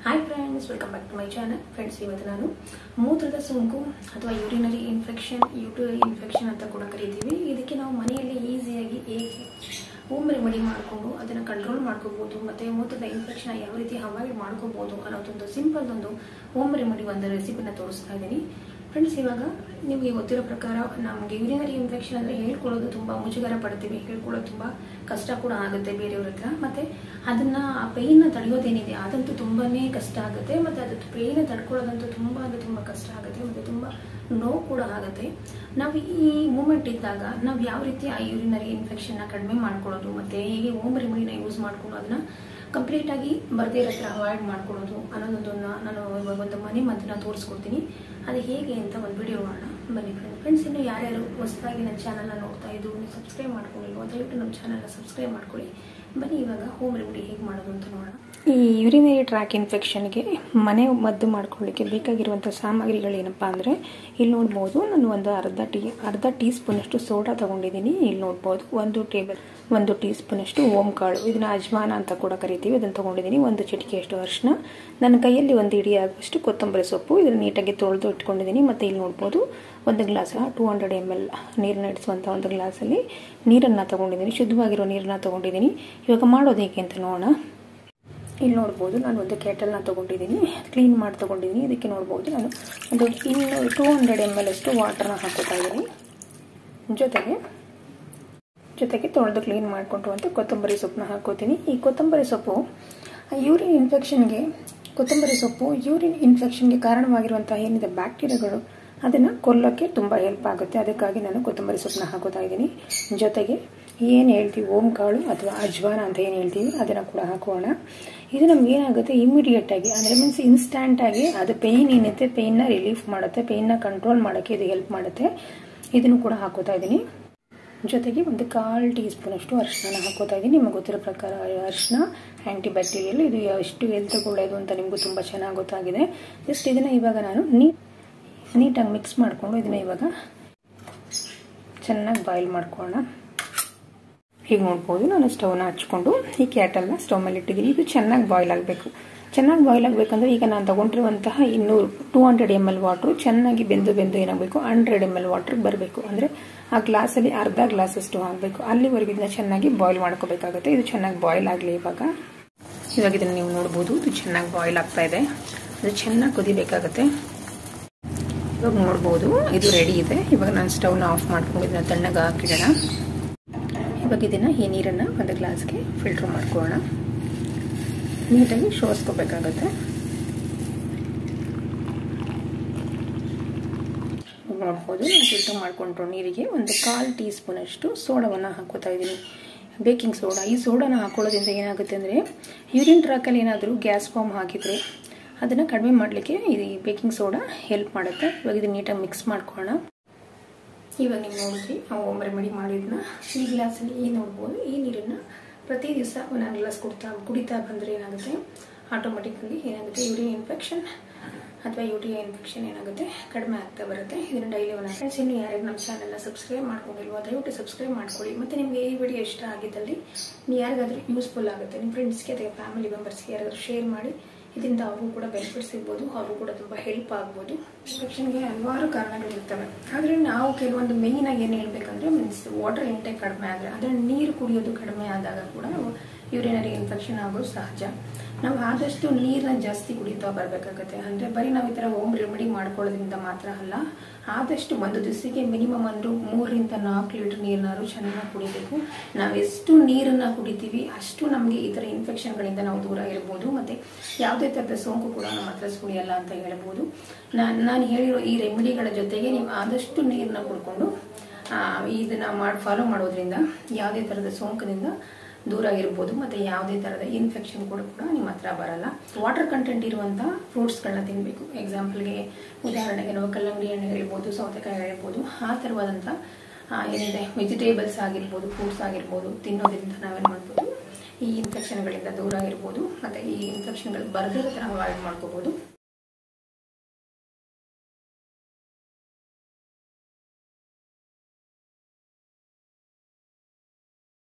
hi friends welcome back to my channel friends ಇವತ್ತು ನಾನು ಮೂತ್ರದ ಸೋಂಕು ಅಥವಾ ಯೂರಿನರಿ ಇನ್ಫೆಕ್ಷನ್ ಯೂಟರಿ ಇನ್ಫೆಕ್ಷನ್ ಅಂತ ಕೂಡ ಕರಿತೀವಿ ಇದಕ್ಕೆ ನಾವು ಮನೆಯಲ್ಲಿ ಈಸಿಯಾಗಿ ಹೇಗೆ ಹೋಮ್ ರೆಮಿಡಿ ಮಾಡಿಕೊಂಡು ಅದನ್ನು ಕಂಟ್ರೋಲ್ ಮಾಡ್ಕೋಬೋದು ಮತ್ತು ಮೂತ್ರದ ಇನ್ಫೆಕ್ಷನ್ ಯಾವ ರೀತಿ ಅವಾಯ್ಡ್ ಮಾಡ್ಕೋಬೋದು ಅನ್ನೋದೊಂದು ಸಿಂಪಲ್ ಒಂದು ಹೋಮ್ ರೆಮಿಡಿ ಒಂದು ರೆಸಿಪಿನ ತೋರಿಸ್ತಾ ಇದ್ದೀನಿ ಫ್ರೆಂಡ್ಸ್ ಇವಾಗ ನಿಮಗೆ ಗೊತ್ತಿರೋ ಪ್ರಕಾರ ನಮಗೆ ಯೂರಿನರಿ ಇನ್ಫೆಕ್ಷನ್ ಅಂದರೆ ಹೇಳ್ಕೊಳ್ಳೋದು ತುಂಬ ಮುಜುಗರ ಪಡ್ತೀವಿ ಹೇಳ್ಕೊಳ್ಳೋದು ತುಂಬ ಕಷ್ಟ ಕೂಡ ಆಗುತ್ತೆ ಬೇರೆಯವ್ರ ಹತ್ರ ಮತ್ತು ಅದನ್ನು ಆ ಪೇಯ್ನ ತಡೆಯೋದೇನಿದೆ ಅದಂತೂ ತುಂಬಾ ಕಷ್ಟ ಆಗುತ್ತೆ ಮತ್ತು ಅದು ಪೇಯ್ನ ತಡ್ಕೊಳ್ಳೋದಂತೂ ತುಂಬ ಅಂದರೆ ತುಂಬ ಕಷ್ಟ ಆಗುತ್ತೆ ಮತ್ತು ತುಂಬ ನೋವು ಕೂಡ ಆಗುತ್ತೆ ನಾವು ಈ ಮೂಮೆಂಟ್ ಇದ್ದಾಗ ನಾವು ಯಾವ ರೀತಿ ಆ ಯೂರಿನರಿ ಇನ್ಫೆಕ್ಷನ್ನ ಕಡಿಮೆ ಮಾಡ್ಕೊಳ್ಳೋದು ಮತ್ತು ಹೇಗೆ ಹೋಮ್ ರೆಮಿಡಿನ ಯೂಸ್ ಮಾಡ್ಕೊಂಡು ಅದನ್ನು ಕಂಪ್ಲೀಟಾಗಿ ಬರ್ದೇ ಇರೋ ಹತ್ರ ಅವಾಯ್ಡ್ ಮಾಡ್ಕೊಳ್ಳೋದು ಅನ್ನೋದೊಂದನ್ನು ನಾನು ಇವಾಗ ಒಂದು ಮನೆ ಮದ್ದನ್ನ ತೋರಿಸ್ಕೊಡ್ತೀನಿ ಅದು ಹೇಗೆ ಅಂತ ಒಂದು ವಿಡಿಯೋ ಮಾಡೋಣ ಬನ್ನಿ ಫ್ರೆಂಡ್ ಫ್ರೆಂಡ್ಸ್ ಇನ್ನು ಯಾರ್ಯಾರು ಹೊಸದಾಗಿ ನನ್ನ ಚಾನಲ್ನ ನೋಡ್ತಾ ಇದ್ದು ನೀವು ಸಬ್ಸ್ಕ್ರೈಬ್ ಮಾಡ್ಕೊಂಡಿಲ್ವೋ ದಯವಿಟ್ಟು ನಮ್ಮ ಚಾನಲ್ನ ಸಬ್ಸ್ಕ್ರೈಬ್ ಮಾಡ್ಕೊಳ್ಳಿ ಬನ್ನಿ ಇವಾಗ ಹೋಮ್ ರೆಮಿಡಿ ಹೇಗೆ ಮಾಡೋದು ಅಂತ ನೋಡೋಣ ಈ ಯೂರಿನರಿ ಟ್ರ್ಯಾಕ್ ಇನ್ಫೆಕ್ಷನ್ಗೆ ಮನೆ ಮದ್ದು ಮಾಡ್ಕೊಳ್ಳಿಕ್ಕೆ ಬೇಕಾಗಿರುವಂಥ ಸಾಮಗ್ರಿಗಳೇನಪ್ಪ ಅಂದರೆ ಇಲ್ಲಿ ನೋಡ್ಬೋದು ನಾನು ಒಂದು ಅರ್ಧ ಟೀ ಅರ್ಧ ಟೀ ಸ್ಪೂನಷ್ಟು ಸೋಡಾ ತೊಗೊಂಡಿದ್ದೀನಿ ಇಲ್ಲಿ ನೋಡ್ಬೋದು ಒಂದು ಟೇಬಲ್ ಒಂದು ಟೀ ಸ್ಪೂನಷ್ಟು ಓಂ ಕಾಳು ಇದನ್ನ ಅಜ್ಮಾನ ಅಂತ ಕೂಡ ಕರಿತೀವಿ ಅದನ್ನು ತೊಗೊಂಡಿದ್ದೀನಿ ಒಂದು ಚಿಟಿಕೆಯಷ್ಟು ಅರಿಶಿನ ನನ್ನ ಕೈಯಲ್ಲಿ ಒಂದು ಇಡೀ ಆಗುವಷ್ಟು ಕೊತ್ತಂಬರಿ ಸೊಪ್ಪು ಇದನ್ನು ನೀಟಾಗಿ ತೊಳೆದು ಇಟ್ಕೊಂಡಿದ್ದೀನಿ ಮತ್ತು ಇಲ್ಲಿ ನೋಡ್ಬೋದು ಒಂದು glass two hundred M L ನೀರನ್ನ ಇಡಿಸುವಂಥ ಒಂದು ಗ್ಲಾಸಲ್ಲಿ ನೀರನ್ನು ತೊಗೊಂಡಿದ್ದೀನಿ ಶುದ್ಧವಾಗಿರೋ ನೀರನ್ನ ತೊಗೊಂಡಿದ್ದೀನಿ ಇವಾಗ ಮಾಡೋದು ಹೇಗೆ ಅಂತ ನೋಡೋಣ ಇಲ್ಲಿ ನೋಡ್ಬೋದು ನಾನು ಒಂದು ಕೆಟಲ್ನ ತೊಗೊಂಡಿದ್ದೀನಿ ಕ್ಲೀನ್ ಮಾಡಿ ತೊಗೊಂಡಿದ್ದೀನಿ ಇದಕ್ಕೆ ನೋಡ್ಬೋದು ನಾನು ಒಂದು ಇನ್ನೂರು ಟೂ ಹಂಡ್ರೆಡ್ ಎಮ್ ಎಲ್ ಅಷ್ಟು ವಾಟರ್ನ ಹಾಕೋತಾ ಇದ್ದೀನಿ ಜೊತೆಗೆ ಜೊತೆಗೆ ತೊಳೆದು ಕ್ಲೀನ್ ಮಾಡಿಕೊಂಡು ಅಂತ ಕೊತ್ತಂಬರಿ ಸೊಪ್ಪನ್ನ ಹಾಕೋತೀನಿ ಈ ಕೊತ್ತಂಬರಿ ಸೊಪ್ಪು ಯೂರಿನ್ ಇನ್ಫೆಕ್ಷನ್ಗೆ ಕೊತ್ತಂಬರಿ ಸೊಪ್ಪು ಯೂರಿನ್ ಇನ್ಫೆಕ್ಷನ್ಗೆ ಕಾರಣವಾಗಿರುವಂಥ ಏನಿದೆ ಬ್ಯಾಕ್ಟೀರಿಯಾಗಳು ಅದನ್ನು ಕೊಲ್ಲೋಕ್ಕೆ ತುಂಬ ಹೆಲ್ಪ್ ಆಗುತ್ತೆ ಅದಕ್ಕಾಗಿ ನಾನು ಕೊತ್ತಂಬರಿ ಸೊಪ್ಪನ್ನ ಹಾಕೋತಾ ಇದ್ದೀನಿ ಜೊತೆಗೆ ಏನು ಹೇಳ್ತೀವಿ ಓಂ ಕಾಳು ಅಥವಾ ಅಜ್ವಾನ ಅಂತ ಏನು ಹೇಳ್ತೀವಿ ಅದನ್ನು ಕೂಡ ಹಾಕೋಣ ಇದು ನಮ್ಗೆ ಏನಾಗುತ್ತೆ ಇಮಿಡಿಯೇಟಾಗಿ ಅಂದರೆ ಮೀನ್ಸ್ ಇನ್ಸ್ಟ್ಯಾಂಟಾಗಿ ಅದು ಪೇಯ್ನ್ ಏನಿದೆ ಪೇಯ್ನ ರಿಲೀಫ್ ಮಾಡುತ್ತೆ ಪೇಯ್ನ ಕಂಟ್ರೋಲ್ ಮಾಡೋಕ್ಕೆ ಇದು ಹೆಲ್ಪ್ ಮಾಡುತ್ತೆ ಇದನ್ನು ಕೂಡ ಹಾಕೋತಾ ಇದ್ದೀನಿ ಜೊತೆಗೆ ಒಂದು ಕಾಲು ಟೀ ಸ್ಪೂನಷ್ಟು ಅರಿಶಿನ ಹಾಕೋತಾ ಇದ್ದೀನಿ ನಿಮಗೆ ಗೊತ್ತಿರೋ ಪ್ರಕಾರ ಅರಿಶಿನ ಆ್ಯಂಟಿ ಬ್ಯಾಕ್ಟೀರಿಯಲ್ ಇದು ಎಷ್ಟು ಹೆಲ್ತ್ಗೆ ಒಳ್ಳೆಯದು ಅಂತ ನಿಮಗೂ ತುಂಬ ಚೆನ್ನಾಗಿ ಗೊತ್ತಾಗಿದೆ ಜಸ್ಟ್ ಇದನ್ನು ಇವಾಗ ನಾನು ನೀಟ್ ನೀಟಾಗಿ ಮಿಕ್ಸ್ ಮಾಡಿಕೊಂಡು ಇದನ್ನು ಇವಾಗ ಚೆನ್ನಾಗಿ ಬಾಯ್ಲ್ ಮಾಡ್ಕೊಳ್ಳೋಣ ಹೀಗೆ ನೋಡ್ಬೋದು ನಾನು ಸ್ಟವ್ನ ಹಚ್ಕೊಂಡು ಈ ಕ್ಯಾಟಲ್ನ ಸ್ಟವ್ ಮೇಲೆ ಇಟ್ಟಿದ್ದೀನಿ ಇದು ಚೆನ್ನಾಗಿ ಬಾಯ್ಲ್ ಆಗಬೇಕು ಚೆನ್ನಾಗಿ ಬಾಯ್ಲ್ ಆಗಬೇಕಂದ್ರೆ ಈಗ ನಾನು ತೊಗೊಂಡಿರುವಂತಹ ಇನ್ನೂರು two hundred M L water ಚೆನ್ನಾಗಿ ಬೆಂದು ಬೆಂದು ಏನಾಗಬೇಕು ಹಂಡ್ರೆಡ್ ಎಮ್ ಎಲ್ ವಾಟ್ರಿಗೆ ಬರಬೇಕು ಅಂದರೆ ಆ ಗ್ಲಾಸಲ್ಲಿ ಅರ್ಧ ಗ್ಲಾಸಷ್ಟು ಆಗಬೇಕು ಅಲ್ಲಿವರೆಗೂ ಇದನ್ನ ಚೆನ್ನಾಗಿ ಬಾಯ್ಲ್ ಮಾಡ್ಕೋಬೇಕಾಗುತ್ತೆ ಇದು ಚೆನ್ನಾಗಿ ಬಾಯ್ಲ್ ಆಗಲಿ ಇವಾಗ ಇವಾಗ ಇದನ್ನು ನೀವು ನೋಡ್ಬೋದು ಇದು ಚೆನ್ನಾಗಿ ಬಾಯ್ಲ್ ಆಗ್ತಾ ಇದೆ ಅದು ಚೆನ್ನಾಗಿ ಕುದಿಬೇಕಾಗುತ್ತೆ ಇವಾಗ ನೋಡ್ಬೋದು ಇದು ರೆಡಿ ಇದೆ ಇವಾಗ ನಾನು ಸ್ಟವ್ನ ಆಫ್ ಮಾಡ್ಕೊಂಡು ಇದನ್ನ ತಣ್ಣಗೆ ಹಾಕಿಡೋಣ ಇವಾಗ ಇದನ್ನು ಈ ನೀರನ್ನು ಒಂದು ಗ್ಲಾಸ್ಗೆ ಫಿಲ್ಟ್ರ್ ಮಾಡ್ಕೊಳ್ಳೋಣ ನೀಟಾಗಿ ಶೋಸ್ಕೋಬೇಕಾಗತ್ತೆ ನೋಡ್ಬೋದು ನಾನು ಫಿಲ್ಟರ್ ಮಾಡಿಕೊಂಡ್ರು ನೀರಿಗೆ ಒಂದು ಕಾಲು ಟೀ ಸ್ಪೂನಷ್ಟು ಸೋಡವನ್ನು ಹಾಕೋತಾ ಇದ್ದೀನಿ ಬೇಕಿಂಗ್ ಸೋಡಾ ಈ ಸೋಡಾನ ಹಾಕೊಳ್ಳೋದ್ರಿಂದ ಏನಾಗುತ್ತೆ ಅಂದರೆ ಯೂರಿನ್ ಟ್ರ್ಯಾಕಲ್ಲಿ ಏನಾದರೂ ಗ್ಯಾಸ್ ಫಾರ್ಮ್ ಹಾಕಿದರೆ ಅದನ್ನು ಕಡಿಮೆ ಮಾಡಲಿಕ್ಕೆ ಈ ಬೇಕಿಂಗ್ ಸೋಡಾ ಹೆಲ್ಪ್ ಮಾಡುತ್ತೆ ಇವಾಗ ಇದನ್ನು ನೀಟಾಗಿ ಮಿಕ್ಸ್ ಮಾಡ್ಕೊಳ್ಳೋಣ ಇವಾಗ ನೀವು ನೋಡಿದ್ರಿ ನಾವು ಹೋಮ್ ರೆಮಿಡಿ ಮಾಡಿದ್ನ ಈ ಗ್ಲಾಸಲ್ಲಿ ಏನು ನೋಡ್ಬೋದು ಈ ನೀರನ್ನು ಪ್ರತಿ ದಿವಸ ಒಂದೊಂದು ಗ್ಲಾಸ್ ಕುಡ್ತಾ ಕುಡಿತಾ ಬಂದರೆ ಏನಾಗುತ್ತೆ ಆಟೋಮೆಟಿಕ್ಕಾಗಿ ಏನಾಗುತ್ತೆ ಯೂರಿನ್ ಇನ್ಫೆಕ್ಷನ್ ಅಥವಾ ಯು ಟಿ ಐ ಇನ್ಫೆಕ್ಷನ್ ಏನಾಗುತ್ತೆ ಕಡಿಮೆ ಆಗ್ತಾ ಬರುತ್ತೆ ಇದನ್ನು ಡೈಲಿ ಒಂದು ಫ್ರೆಂಡ್ಸ್ ಇನ್ನು ಯಾರ್ಯಾರು ನಮ್ಮ ಚಾನಲ್ನ ಸಬ್ಸ್ಕ್ರೈಬ್ ಮಾಡ್ಕೊಂಡಿಲ್ವೋ ದಯವಿಟ್ಟು ಸಬ್ಸ್ಕ್ರೈಬ್ ಮಾಡ್ಕೊಳ್ಳಿ ಮತ್ತು ನಿಮಗೆ ಈ ವಿಡಿಯೋ ಇಷ್ಟ ಆಗಿದ್ದಲ್ಲಿ ನೀವು ಯಾರಿಗಾದ್ರೂ ಯೂಸ್ಫುಲ್ ಆಗುತ್ತೆ ನಿಮ್ಮ ಫ್ರೆಂಡ್ಸ್ಗೆ ಅಥವಾ ಫ್ಯಾಮಿಲಿ ಮೆಂಬರ್ಸ್ಗೆ ಯಾರಾದರೂ ಶೇರ್ ಮಾಡಿ ಇದರಿಂದ ಅವ್ರಿಗೂ ಕೂಡ ಬೆನಿಫಿಟ್ಸ್ ಸಿಗ್ಬೋದು ಅವ್ರಿಗೂ ಕೂಡ ತುಂಬ ಹೆಲ್ಪ್ ಆಗ್ಬೋದು ಇನ್ಫೆಕ್ಷನ್ಗೆ ಹಲವಾರು ಕಾರಣಗಳಿರ್ತವೆ ಆದರೆ ನಾವು ಕೆಲವೊಂದು ಮೇಯ್ನಾಗಿ ಏನು ಹೇಳ್ಬೇಕಂದ್ರೆ ಮೀನ್ಸ್ ವಾಟರ್ ಇಂಟೇಕ್ ಕಡಿಮೆ ಆದರೆ ಅಂದರೆ ನೀರು ಕುಡಿಯೋದು ಕಡಿಮೆ ಆದಾಗ ಕೂಡ ಯೂರಿನರಿ ಇನ್ಫೆಕ್ಷನ್ ಆಗೋದು ಸಹಜ ನಾವು ಆದಷ್ಟು ನೀರನ್ನ ಜಾಸ್ತಿ ಕುಡಿತಾ ಬರಬೇಕಾಗುತ್ತೆ ಅಂದರೆ ಬರೀ ನಾವು ಈ ಥರ ಹೋಮ್ ರೆಮಿಡಿ ಮಾಡ್ಕೊಳ್ಳೋದ್ರಿಂದ ಮಾತ್ರ ಅಲ್ಲ ಆದಷ್ಟು ಒಂದು ದಿವಸಕ್ಕೆ ಮಿನಿಮಮ್ ಒಂದು ಮೂರರಿಂದ ನಾಲ್ಕು ಲೀಟರ್ ನೀರನ್ನಾರು ಚೆನ್ನಾಗಿ ಕುಡಿಬೇಕು ನಾವು ಎಷ್ಟು ನೀರನ್ನು ಕುಡಿತೀವಿ ಅಷ್ಟು ನಮಗೆ ಈ ಥರ ಇನ್ಫೆಕ್ಷನ್ಗಳಿಂದ ನಾವು ದೂರ ಇರ್ಬೋದು ಮತ್ತು ಯಾವುದೇ ಥರದ ಸೋಂಕು ಕೂಡ ನಮ್ಮ ಹತ್ರ ಸುಳಿಯಲ್ಲ ಅಂತ ಹೇಳ್ಬೋದು ನಾನು ನಾನು ಹೇಳಿರೋ ಈ ರೆಮಿಡಿಗಳ ಜೊತೆಗೆ ನೀವು ಆದಷ್ಟು ನೀರನ್ನ ಕುಡ್ಕೊಂಡು ಇದನ್ನು ಮಾಡಿ ಫಾಲೋ ಮಾಡೋದ್ರಿಂದ ಯಾವುದೇ ಥರದ ಸೋಂಕಿನಿಂದ ದೂರ ಇರ್ಬೋದು ಮತ್ತು ಯಾವುದೇ ಥರದ ಇನ್ಫೆಕ್ಷನ್ ಕೂಡ ಕೂಡ ನಿಮ್ಮ ಹತ್ರ ಬರಲ್ಲ ವಾಟರ್ ಕಂಟೆಂಟ್ ಇರುವಂಥ ಫ್ರೂಟ್ಸ್ಗಳನ್ನ ತಿನ್ನಬೇಕು ಎಕ್ಸಾಂಪಲ್ಗೆ ಉದಾಹರಣೆಗೆ ನಾವು ಕಲ್ಲಂಗಡಿ ಹಣ್ಣು ಹೇಳ್ಬೋದು ಸೌತೆಕಾಯಿ ಹೇಳ್ಬೋದು ಆ ಥರವಾದಂಥ ಏನಿದೆ ವೆಜಿಟೇಬಲ್ಸ್ ಆಗಿರ್ಬೋದು ಫ್ರೂಟ್ಸ್ ಆಗಿರ್ಬೋದು ತಿನ್ನೋದ್ರಿಂದ ನಾವೇನು ಮಾಡ್ಬೋದು ಈ ಇನ್ಫೆಕ್ಷನ್ಗಳಿಂದ ದೂರ ಇರ್ಬೋದು ಮತ್ತು ಈ ಇನ್ಫೆಕ್ಷನ್ಗಳು ಬರದೇ ಥರ ಅವಾಯ್ಡ್ ಮಾಡ್ಕೋಬೋದು